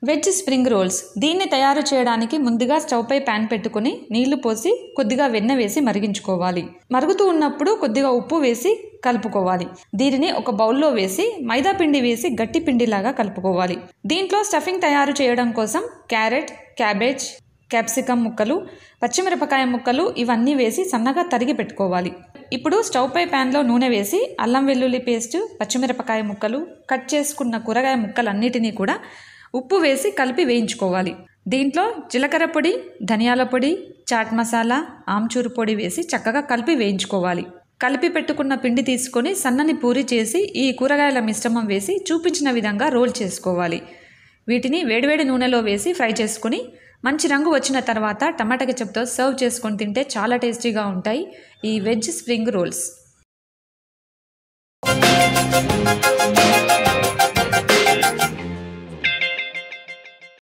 veg spring rolls దీన్ని తయారు చేయడానికి ముందుగా స్టవ్ పై ప్యాన్ పెట్టుకుని నీళ్లు పోసి కొద్దిగా వెన్న వేసి మరిగించుకోవాలి మరుగుతూ ఉన్నప్పుడు కొద్దిగా ఉప్పు వేసి కలుపుకోవాలి దీనిని ఒక బౌల్లో వేసి మైదా పిండి వేసి గట్టి పిండిలాగా కలుపుకోవాలి దీంట్లో స్టఫింగ్ తయారు చేయడం కోసం క్యారెట్ క్యాబేజ్ క్యాప్సికమ్ ముక్కలు పచ్చిమిరపకాయ ముక్కలు ఇవన్నీ వేసి సన్నగా తరిగి పెట్టుకోవాలి ఇప్పుడు స్టవ్ పై ప్యాన్లో నూనె వేసి అల్లం వెల్లుల్లి పేస్ట్ పచ్చిమిరపకాయ ముక్కలు కట్ చేసుకున్న కూరగాయ ముక్కలన్నిటినీ కూడా ఉప్పు వేసి కలిపి వేయించుకోవాలి దీంట్లో జీలకర్ర పొడి ధనియాల పొడి చాట్ మసాలా ఆమ్చూరు పొడి వేసి చక్కగా కలిపి వేయించుకోవాలి కలిపి పెట్టుకున్న పిండి తీసుకొని సన్నని పూరి చేసి ఈ కూరగాయల మిశ్రమం వేసి చూపించిన విధంగా రోల్ చేసుకోవాలి వీటిని వేడివేడి నూనెలో వేసి ఫ్రై చేసుకుని మంచి రంగు వచ్చిన తర్వాత టమాటా కెచప్తో సర్వ్ చేసుకొని తింటే చాలా టేస్టీగా ఉంటాయి ఈ వెజ్ స్ప్రింగ్ రోల్స్